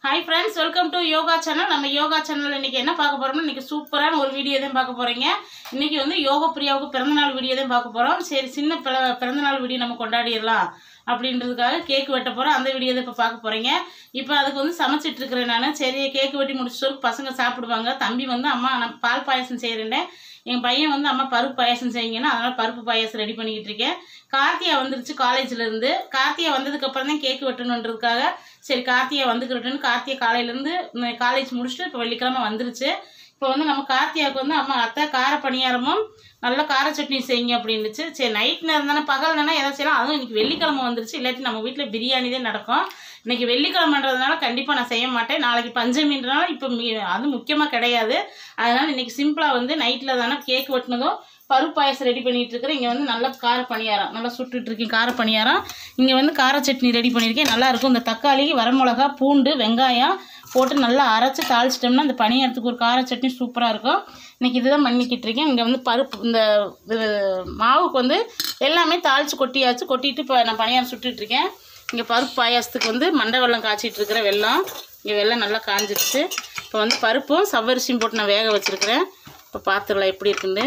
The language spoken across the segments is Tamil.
Hi friends welcome to yoga channel நம்ம யோகா சேனல் இன்னைக்கு என்ன பார்க்க போறோம்னா இன்னைக்கு சூப்பரான ஒரு வீடியோ தான் பார்க்க போறீங்க இன்னைக்கு வந்து யோக பிரியாவுக்கு பிறந்தநாள் வீடியோ தான் பார்க்க போறோம் சரி சின்ன பிற- பிறந்தநாள் வீடியோ நம்ம கொண்டாடிடலாம் அப்படின்றதுக்காக கேக் வெட்ட போறோம் அந்த வீடியோ தான் இப்போ பார்க்க போறீங்க இப்போ அதுக்கு வந்து சமைச்சிட்டு இருக்கிறேன் நான் சரி கேக் வெட்டி முடிச்சிட்டு பசங்க சாப்பிடுவாங்க தம்பி வந்து அம்மா நான் பால் பாயாசம் செய்கிறேன் என் பையன் வந்து அம்மா பருப்பு பாயாசம் செய்யுங்கன்னா அதனால பருப்பு பாயாசம் ரெடி பண்ணிக்கிட்டு இருக்கேன் கார்த்தியா வந்துருச்சு காலேஜ்ல இருந்து கார்த்தியா வந்ததுக்கு அப்புறம் தான் கேக் வெட்டணுன்றதுக்காக சரி கார்த்தியா வந்துக்கிறட்டுன்னு கார்த்தியா காலையில இருந்து காலேஜ் முடிச்சுட்டு இப்போ வெள்ளிக்கிழமை வந்துருச்சு இப்போ வந்து நம்ம கார்த்தியாவுக்கு வந்து அம்மா அத்தை கார பணியாரமும் நல்ல கார சட்னி செய்யுங்க அப்படின்னுச்சு சரி நைட் நேரம் தானே பகல் நேரம் ஏதாவது செய்யலாம் அதுவும் இன்னைக்கு வெள்ளிக்கிழமை வந்துருச்சு இல்லாட்டி நம்ம வீட்டில் பிரியாணி தான் நடக்கும் இன்னைக்கு வெள்ளிக்கிழமைன்றதுனால கண்டிப்பாக நான் செய்ய மாட்டேன் நாளைக்கு பஞ்சமின்றனால இப்போ அது முக்கியமாக கிடையாது அதனால இன்னைக்கு சிம்பிளாக வந்து நைட்டில் தானே கேக் வெட்டினதும் பருப்பு பாயசம் ரெடி பண்ணிட்டு இருக்கிறேன் இங்கே வந்து நல்ல கார பணியாரம் நல்லா சுட்டுட்டு இருக்கேன் கார பணியாரம் இங்கே வந்து கார சட்னி ரெடி பண்ணியிருக்கேன் நல்லா இருக்கும் இந்த தக்காளி வரமிளகா பூண்டு வெங்காயம் போட்டு நல்லா அரைச்சி தாளிச்சிட்டோம்னா இந்த பணியாரத்துக்கு ஒரு கார சட்னி சூப்பராக இருக்கும் இன்னைக்கு இதுதான் பண்ணிக்கிட்டு இருக்கேன் இங்கே வந்து பருப்பு இந்த இது மாவுக்கு வந்து எல்லாமே தாளித்து கொட்டியாச்சு கொட்டிட்டு இப்போ நான் பணியாரம் சுட்டுட்டு இருக்கேன் இங்கே பருப்பு பாயாசத்துக்கு வந்து மண்டை வெல்லம் காய்ச்சிட்டு இருக்கிற வெல்லம் இங்கே வெல்லம் நல்லா காஞ்சிருச்சு இப்போ வந்து பருப்பும் சவ்வரிசியும் போட்டு நான் வேக வச்சுருக்கிறேன் இப்போ பார்த்துடலாம் எப்படி இருக்குன்னு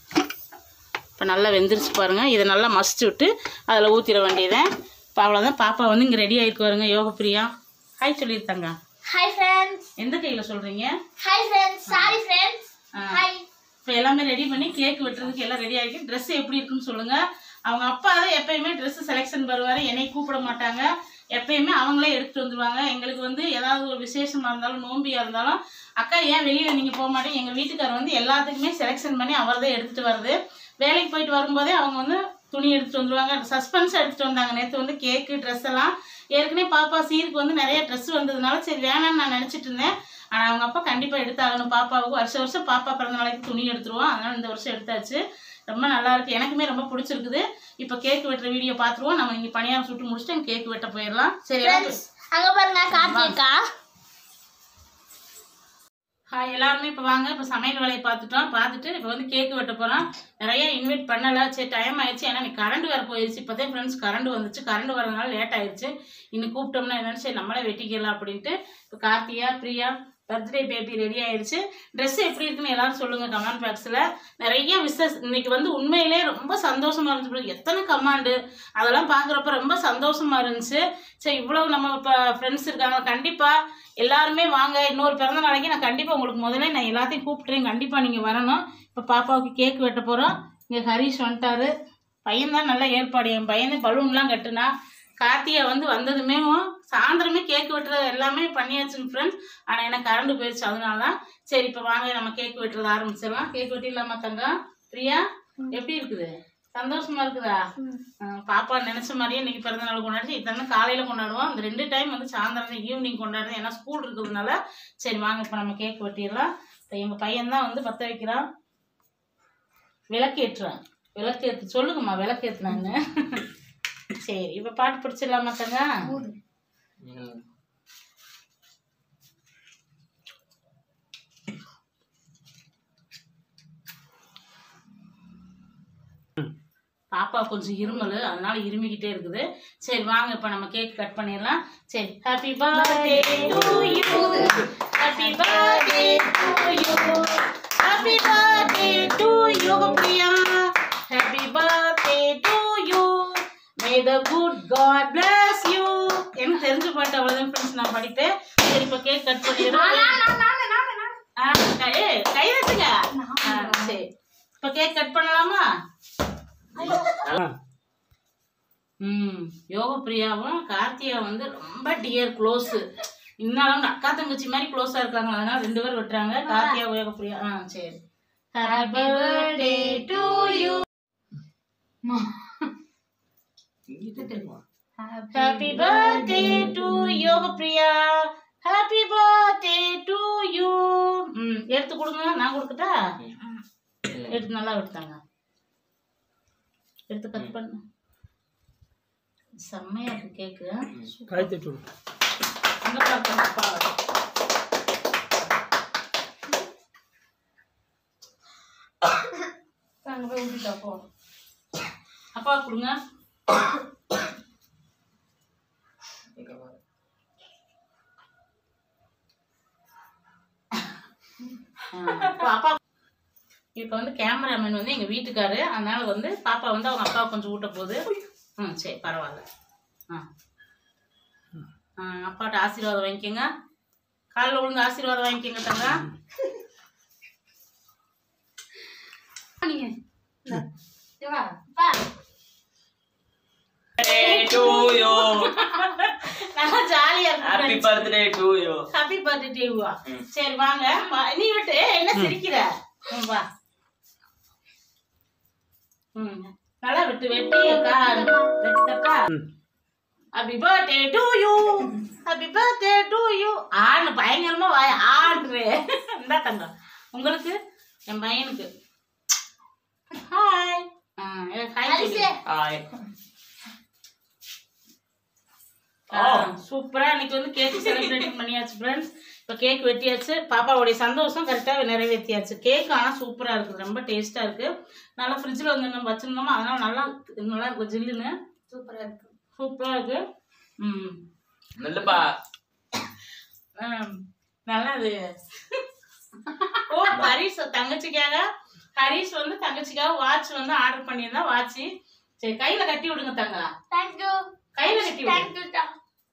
இப்போ நல்லா வெந்துருச்சு பாருங்கள் இதை நல்லா மசிச்சு விட்டு அதில் ஊற்றிட வேண்டியதேன் இப்போ அவ்வளோதான் பாப்பா வந்து இங்கே ரெடி ஆகிருக்கு வருங்க யோக பிரியா ஹாய் சொல்லியிருந்தாங்க ஹாய் ஃப்ரெண்ட்ஸ் எந்த கையில் சொல்கிறீங்க hi friends sorry friends hi இப்போ எல்லாமே ரெடி பண்ணி கேக் வெட்டுறதுக்கு எல்லாம் ரெடி ஆகிருக்கு ட்ரெஸ் எப்படி இருக்குன்னு சொல்லுங்கள் அவங்க அப்பா தான் எப்பயுமே ட்ரெஸ் செலெக்ஷன் வருவார் என்னை கூப்பிட மாட்டாங்க எப்பயுமே அவங்களே எடுத்துட்டு வந்துருவாங்க எங்களுக்கு வந்து ஏதாவது ஒரு விசேஷமாக இருந்தாலும் நோம்பியாக இருந்தாலும் அக்கா ஏன் வெளியில் நீங்கள் போக மாட்டீங்க எங்கள் வீட்டுக்காரர் வந்து எல்லாத்துக்குமே செலெக்ஷன் பண்ணி அவர் தான் எடுத்துகிட்டு வருது வேலைக்கு போயிட்டு வரும்போதே அவங்க வந்து துணி எடுத்துட்டு வந்துருவாங்க சஸ்பென்ஸ் எடுத்துட்டு வந்தாங்க நேற்று வந்து கேக்கு ட்ரெஸ் எல்லாம் ஏற்கனவே பாப்பா சீருக்கு வந்து நிறைய ட்ரெஸ் வந்ததுனால சரி வேணாம்னு நான் நினச்சிட்டு இருந்தேன் ஆனால் அவங்க அப்பா கண்டிப்பாக எடுத்தாகணும் பாப்பாவுக்கு வருஷம் வருஷம் பாப்பா பிறந்த நாளைக்கு துணி எடுத்துருவோம் அதனால இந்த வருஷம் எடுத்தாச்சு ரொம்ப நல்லா இருக்கு எனக்குமே ரொம்ப பிடிச்சிருக்குது இப்போ கேக் வெட்டுற வீடியோ பார்த்துருவோம் நம்ம இங்கே பணியாரம் சுட்டு முடிச்சுட்டு கேக் வெட்ட போயிடலாம் சரி ஃப்ரெண்ட்ஸ் அங்க பாருங்க கார்த்திகா ஹாய் எல்லாருமே இப்போ வாங்க இப்போ சமையல் வேலையை பார்த்துட்டோம் பார்த்துட்டு இப்போ வந்து கேக் வெட்ட போகிறோம் நிறைய இன்வைட் பண்ணலை சரி டைம் ஆயிடுச்சு ஏன்னா இன்னைக்கு கரண்ட் வேறு போயிடுச்சு இப்போதே ஃப்ரெண்ட்ஸ் கரண்ட் வந்துச்சு கரண்ட் வரதுனால லேட் ஆயிடுச்சு இன்னும் கூப்பிட்டோம்னா என்னன்னு சரி நம்மளே வெட்டிக்கலாம் அப்படின்ட்டு இப்போ கார்த்தியா பிரியா பர்த்டே பேபி ரெடி ஆயிடுச்சு ட்ரெஸ் எப்படி இருக்குன்னு எல்லாரும் சொல்லுங்க கமெண்ட் பாக்ஸில் நிறைய விசஸ் இன்னைக்கு வந்து உண்மையிலே ரொம்ப சந்தோஷமா இருந்துச்சு bro. எத்தனை கமாண்டு அதெல்லாம் பார்க்குறப்ப ரொம்ப சந்தோஷமா இருந்துச்சு சரி இவ்வளவு நம்ம இப்போ ஃப்ரெண்ட்ஸ் இருக்காங்க கண்டிப்பாக எல்லாருமே வாங்க இன்னொரு பிறந்த நாளைக்கு நான் கண்டிப்பாக உங்களுக்கு முதல்ல நான் எல்லாத்தையும் கூப்பிட்டுறேன் கண்டிப்பாக நீங்கள் வரணும் இப்போ பாப்பாவுக்கு கேக் வெட்ட போகிறோம் இங்கே ஹரிஷ் வந்துட்டாரு பையன் தான் நல்ல ஏற்பாடு என் பையனே பலூன்லாம் கட்டுனா கார்த்திகை வந்து வந்ததுமே சாயந்தரமே கேக் வெட்டுறது எல்லாமே பண்ணியாச்சுங்க ஃப்ரெண்ட்ஸ் ஆனால் எனக்கு கரண்ட் போயிடுச்சு அதனால தான் சரி இப்போ வாங்க நம்ம கேக் வெட்டுறது ஆரம்பிச்சிடலாம் கேக் வெட்டிடலாமா தங்கம் பிரியா எப்படி இருக்குது சந்தோஷமா இருக்குதா ஆ, பாப்பா நினைச்ச மாதிரியே இன்னைக்கு பிறந்த நாள் கொண்டாடி இத்தனை காலையில கொண்டாடுவோம் அந்த ரெண்டு டைம் வந்து சாயந்தரம் ஈவினிங் கொண்டாடுறேன் ஏன்னா ஸ்கூல் இருக்கிறதுனால சரி வாங்க இப்போ நம்ம கேக் வெட்டிடலாம் இப்போ எங்க பையன் தான் வந்து பற்ற வைக்கிறான் விளக்கேற்றுறான் விளக்கேற்று சொல்லுங்கம்மா விளக்கேற்றுனாங்க சரி இப்போ பாட்டு பிடிச்சிடலாமா தங்க பாப்பா கொஞ்சம் இருமல் அதனால இருமிக்கிட்டே இருக்குது சரி வாங்க இப்போ நம்ம கேக் கட் பண்ணிடலாம் சரி happy birthday to you happy birthday to you happy birthday to you Priya happy birthday to you may the good God bless you எனக்கு தெரிஞ்ச பாட்டு அவ்வளோதான் ஃப்ரெண்ட்ஸ் நான் படிப்பேன் சரி இப்போ கேக் கட் பண்ணிடுறோம் ஆ, கை- ஏய், கை தட்டுங்க ஆ, சரி இப்போ கேக் கட் பண்ணலாமா ம் யோக பிரியாவும் கார்த்தியா வந்து ரொம்ப டியர் க்ளோஸ் இன்னும் அக்கா தங்கச்சி மாதிரி க்ளோஸா இருக்காங்க அதனால ரெண்டு பேரும் வெட்டுறாங்க கார்த்தியா யோக பிரியா ஆ சரி happy birthday to you happy birthday to Yoga Priya happy birthday to you ம் எடுத்து கொடுங்க நான் கொடுக்கட்டா எடுத்து நல்லா விட்டாங்க எடுத்து கட் பண்ணு செம்மையா இருக்கு கேக்கு காய் தட்டு விடு. அங்க பாருங்க அப்பா அங்க போய் ஊட்டிட்டு அப்போ அப்பா கொடுங்க இப்போ அப்பா இப்போ வந்து கேமராமேன் வந்து எங்கள் வீட்டுக்காரு அதனால வந்து பாப்பா வந்து அவங்க அப்பா கொஞ்சம் ஊட்ட போகுது ம் சரி பரவாயில்ல ஆ ஆ அப்பாட்ட ஆசீர்வாதம் வாங்கிக்கோங்க காலில் விழுந்து ஆசீர்வாதம் வாங்கிக்கோங்க தங்க நீங்க இந்தா, இங்க வா. அப்பா to you. நல்லா ஜாலியா Happy இருக்கு birthday to you. Happy birthday டேவா ம். சரி வாங்க வா. நீ விட்டு என்ன சிரிக்கிற ம், வா ம் நல்லா விட்டு வெட்டி அக்கா வெட்டக்கா happy birthday to you happy birthday to you ஆன்னு பயங்கரமா வாய ஆடுறே இந்தா தங்கம் உங்களுக்கு என் பையனுக்கு ஹாய் ஹாய் அரிசி Hi. சூப்பரா இன்னைக்கு வந்து கேக் செலிப்ரேட் பண்ணியாச்சு ஃப்ரெண்ட்ஸ் இப்போ கேக் வெட்டியாச்சு பாப்பாவுடைய சந்தோஷம் கரெக்டாக நிறைவேற்றியாச்சு கேக் ஆனால் சூப்பராக இருக்குது ரொம்ப டேஸ்ட்டாக இருக்குது நல்லா ஃப்ரிட்ஜில் வந்து நம்ம வச்சிருந்தோமா அதனால நல்லா நல்லா இருக்கும் ஜில்லுன்னு சூப்பரா இருக்கு சூப்பராக இருக்கு ம் நல்லப்பா ஆம், நல்லா இது ஓ ஹரிஷ் தங்கச்சிக்காக ஹரிஷ் வந்து தங்கச்சிக்காக வாட்ச் வந்து ஆர்டர் பண்ணியிருந்தா வாட்ச் சரி கையில கட்டி விடுங்க தங்க தேங்க் யூ கையில கட்டி விடுங்க தேங்க் யூ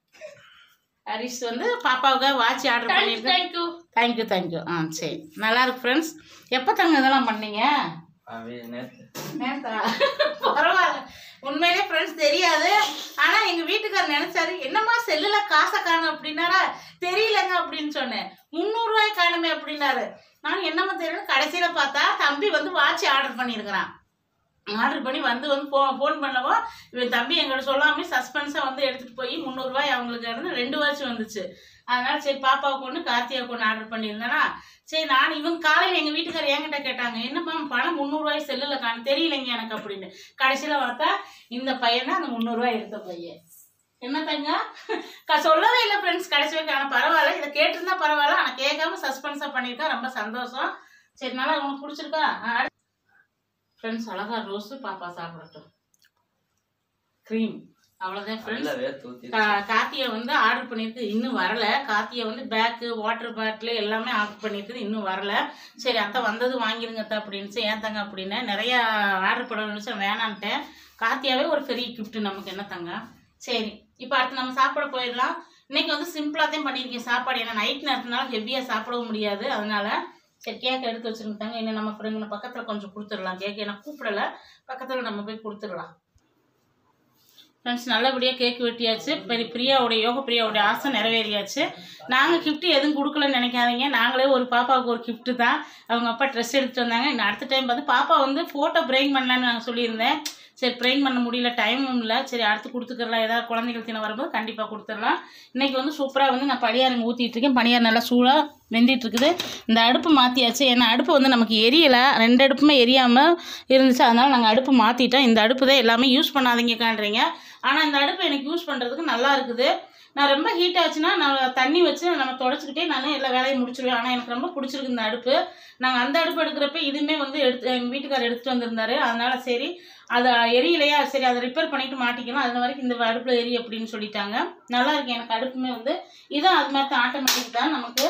ஹரிஷ் வந்து பாப்பாவுக்கு வாட்ச் ஆர்டர் பண்ணியிருக்கேன் தேங்க் யூ தேங்க்யூ தேங்க்யூ ஆ சரி நல்லா இருக்கு ஃப்ரெண்ட்ஸ் எப்போ தங்க இதெல்லாம் பண்ணீங்க அவன் நேத்து நேத்தா? பரவாயில்ல உண்மையிலே ஃப்ரெண்ட்ஸ் தெரியாது ஆனால் எங்கள் வீட்டுக்காரர் நினைச்சாரு என்னம்மா செல்லில் காசை காணும் அப்படின்னாரா தெரியலங்க அப்படின்னு சொன்னேன் முந்நூறுரூவாய் காணுமே அப்படின்னாரு நான் என்னம்மா தெரியல கடைசியில் பார்த்தா தம்பி வந்து வாட்ச் ஆர்டர் பண்ணியிருக்கிறான் ஆர்டர் பண்ணி வந்து வந்து ஃபோ ஃபோன் பண்ணவோ இவன் தம்பி எங்கள்ட்ட சொல்லாமே சஸ்பென்ஸாக வந்து எடுத்துகிட்டு போய் முந்நூறுரூவாய் அவங்களுக்கு இருந்து ரெண்டு வாட்ச் வந்துச்சு அதனால சரி பாப்பாவுக்கு ஒன்று கார்த்தியாவுக்கு ஒன்று ஆர்டர் பண்ணியிருந்தேனா சரி நான் இவங்க காலையில் எங்கள் வீட்டுக்காரர் என்கிட்ட கேட்டாங்க என்னம்மா பணம் முந்நூறுரூவாய் செல்லில் காணும் தெரியலைங்க எனக்கு அப்படின்னு கடைசியில் பார்த்தா இந்த பையன் தான் அந்த முந்நூறுரூவாய் எடுத்த பையன் என்ன தங்க க- சொல்லவே இல்லை ஃப்ரெண்ட்ஸ் கடைசி வரைக்கும் ஆனால் பரவாயில்ல இதை கேட்டிருந்தா பரவாயில்ல ஆனால் கேட்காம சஸ்பென்ஸாக பண்ணியிருக்கேன் ரொம்ப சந்தோஷம் சரி நல்லா உனக்கு பிடிச்சிருக்கா ஃப்ரெண்ட்ஸ் அழகா ரோஸு பாப்பா சாப்பிடட்டும் க்ரீம் அவ்வளோதான் ஃப்ரெண்ட்ஸ் நல்ல வேர்த்து ஊத்தி கா- கார்த்தியை வந்து ஆர்டர் பண்ணியிருக்கு இன்னும் வரல கார்த்தியை வந்து பேக்கு வாட்டர் பாட்டில் எல்லாமே ஆர்டர் பண்ணியிருக்குது இன்னும் வரல சரி அத்தை வந்தது வாங்கிருங்க அத்தை அப்படின்னு ஏன் தங்க அப்படின்னு நிறைய ஆர்டர் பண்ண நினச்சா வேணான்ட்டேன் கார்த்தியாவே ஒரு பெரிய gift நமக்கு என்ன தங்க சரி இப்போ அடுத்து நம்ம சாப்பிட போயிடலாம் இன்னைக்கு வந்து சிம்பிளாக தான் பண்ணியிருக்கேன் சாப்பாடு ஏன்னா நைட் நேரத்தினால ஹெவியாக சாப்பிடவும் முடியாது அதனால சரி கேக் எடுத்து வச்சிருங்க தங்க இன்னும் நம்ம ஃப்ரெண்டு பக்கத்தில் கொஞ்சம் கொடுத்துடலாம் கேக் ஏன்னா கூப்பிடல பக்கத்தில் நம்ம போய் கொடுத்துடலாம் ஃப்ரெண்ட்ஸ் நல்லபடியாக கேக் வெட்டியாச்சு பெரிய பிரியாவுடைய யோக பிரியாவுடைய ஆசை நிறைவேறியாச்சு நாங்கள் gift எதுவும் கொடுக்கலன்னு நினைக்காதீங்க நாங்களே ஒரு பாப்பாவுக்கு ஒரு gift தான் அவங்க அப்பா ட்ரெஸ் எடுத்துட்டு வந்தாங்க இன்னும் அடுத்த டைம் பார்த்து பாப்பா வந்து ஃபோட்டோ பிரெயின் பண்ணலான்னு நான் சொல்லியிருந்தேன் சரி பிரெயின் பண்ண முடியல டைமும் இல்லை சரி அடுத்து கொடுத்துக்கலாம் ஏதாவது குழந்தைகள் தினம் வரும்போது கண்டிப்பாக கொடுத்துடலாம் இன்னைக்கு வந்து சூப்பராக வந்து நான் பணியாரங்க ஊற்றிட்டு இருக்கேன் பணியாரம் நல்லா சூடாக வெந்திட்டு இருக்குது இந்த அடுப்பு மாற்றியாச்சு ஏன்னா அடுப்பு வந்து நமக்கு எரியலை ரெண்டு அடுப்புமே எரியாமல் இருந்துச்சு அதனால் நாங்கள் அடுப்பு மாற்றிட்டோம் இந்த அடுப்பு தான் எல்லாமே யூஸ் பண்ணாதீங்கக்கான்றீங்க ஆனால் இந்த அடுப்பு எனக்கு யூஸ் பண்ணுறதுக்கு நல்லா இருக்குது நான் ரொம்ப ஹீட் ஆச்சுன்னா நான் தண்ணி வச்சு நம்ம தொடச்சிக்கிட்டே நான் எல்லா வேலையும் முடிச்சிடுவேன் ஆனால் எனக்கு ரொம்ப பிடிச்சிருக்கு இந்த அடுப்பு நாங்கள் அந்த அடுப்பு எடுக்கிறப்ப இதுவுமே வந்து எடுத்து எங்கள் வீட்டுக்காரர் எடுத்துகிட்டு வந்திருந்தாரு அதனால சரி அதை எரியலையா சரி அதை ரிப்பேர் பண்ணிட்டு மாட்டிக்கலாம் அது வரைக்கும் இந்த அடுப்பில் எரி அப்படின்னு சொல்லிட்டாங்க நல்லா இருக்கு எனக்கு அடுப்புமே வந்து இதுவும் அது மாதிரி தான் ஆட்டோமேட்டிக் தான் நமக்கு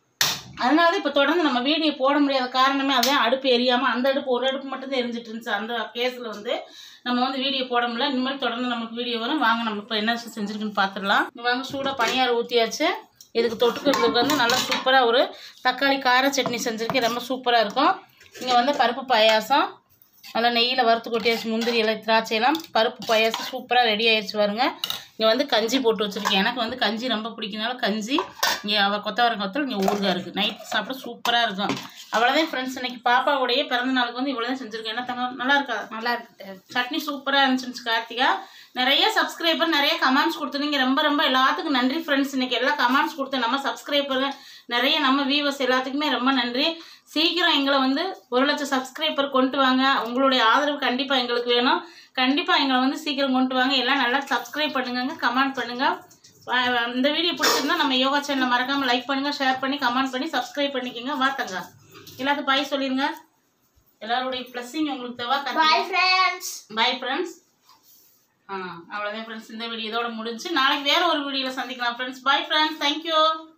அதனால தான் இப்போ தொடர்ந்து நம்ம வீடியோ போட முடியாத காரணமே அதான் அடுப்பு எரியாமல் அந்த அடுப்பு ஒரு அடுப்பு மட்டும் தான் எரிஞ்சிட்டு இருந்துச்சு அந்த கேஸில் வந்து நம்ம வந்து வீடியோ போட முடியல இனிமேல் தொடர்ந்து நமக்கு வீடியோ வரும் வாங்க நம்ம இப்போ என்ன செஞ்சுருக்குன்னு பார்த்துடலாம் இங்க வாங்க சூடாக பனியாரம் ஊற்றியாச்சு இதுக்கு தொட்டுக்கிறதுக்கு வந்து நல்லா சூப்பராக ஒரு தக்காளி கார சட்னி செஞ்சுருக்கேன் ரொம்ப சூப்பராக இருக்கும் இங்கே வந்து பருப்பு பாயாசம் நல்லா நெய்யில் வறுத்து கொட்டியாச்சு முந்திரி எல்லாம் திராட்சை எல்லாம் பருப்பு பாயாசம் சூப்பராக ரெடி ஆயிடுச்சு பாருங்க இங்கே வந்து கஞ்சி போட்டு வச்சுருக்கேன் எனக்கு வந்து கஞ்சி ரொம்ப பிடிக்கிறதுனால கஞ்சி இங்கே அவள் கொத்தவரங்க கொத்தல் இங்கே ஊறுகாய் இருக்குது நைட் சாப்பிட சூப்பராக இருக்கும் அவ்வளோதான் ஃப்ரெண்ட்ஸ் இன்னைக்கு பாப்பாவுடைய பிறந்த நாளுக்கு வந்து இவ்வளோ தான் செஞ்சுருக்கேன் என்ன தங்க நல்லா இருக்கா நல்லா இருக்கு சட்னி சூப்பராக இருந்துச்சு கார்த்திகா நிறைய சப்ஸ்கிரைபர் நிறைய கமெண்ட்ஸ் கொடுத்துருந்தீங்க ரொம்ப ரொம்ப எல்லாத்துக்கும் நன்றி ஃப்ரெண்ட்ஸ் இன்னைக்கு எல்லா கமெண்ட்ஸ் கொடுத்து நம்ம சப்ஸ்கிரைபர் நிறைய நம்ம வியூவர்ஸ் எல்லாத்துக்குமே ரொம்ப நன்றி சீக்கிரம் எங்களை வந்து ஒரு லட்சம் சப்ஸ்கிரைபர் கொண்டு வாங்க உங்களுடைய ஆதரவு கண்டிப்பாக எங்களுக்கு வேணும் கண்டிப்பாக எங்களை வந்து சீக்கிரம் கொண்டு வாங்க எல்லாம் நல்லா சப்ஸ்கிரைப் பண்ணுங்க கமெண்ட் பண்ணுங்க வா- இந்த வீடியோ பிடிச்சிருந்தா நம்ம யோகா சேனலை மறக்காமல் லைக் பண்ணுங்க ஷேர் பண்ணி கமெண்ட் பண்ணி சப்ஸ்கிரைப் பண்ணிக்கோங்க வாத்தங்க எல்லாத்துக்கும் பாய் சொல்லிடுங்க எல்லாருடைய ப்ளஸ்ஸிங் உங்களுக்கு தேவை பாய் ஃப்ரெண்ட்ஸ் பை ஃப்ரெண்ட்ஸ் ஆ அவ்வளோதான் ஃப்ரெண்ட்ஸ் இந்த வீடியோ இதோட முடிஞ்சு நாளைக்கு வேற ஒரு வீடியோவில் சந்திக்கலாம் ஃப்ரெண்ட்ஸ் பை ஃப்ரெண்ட்ஸ் தேங்க்யூ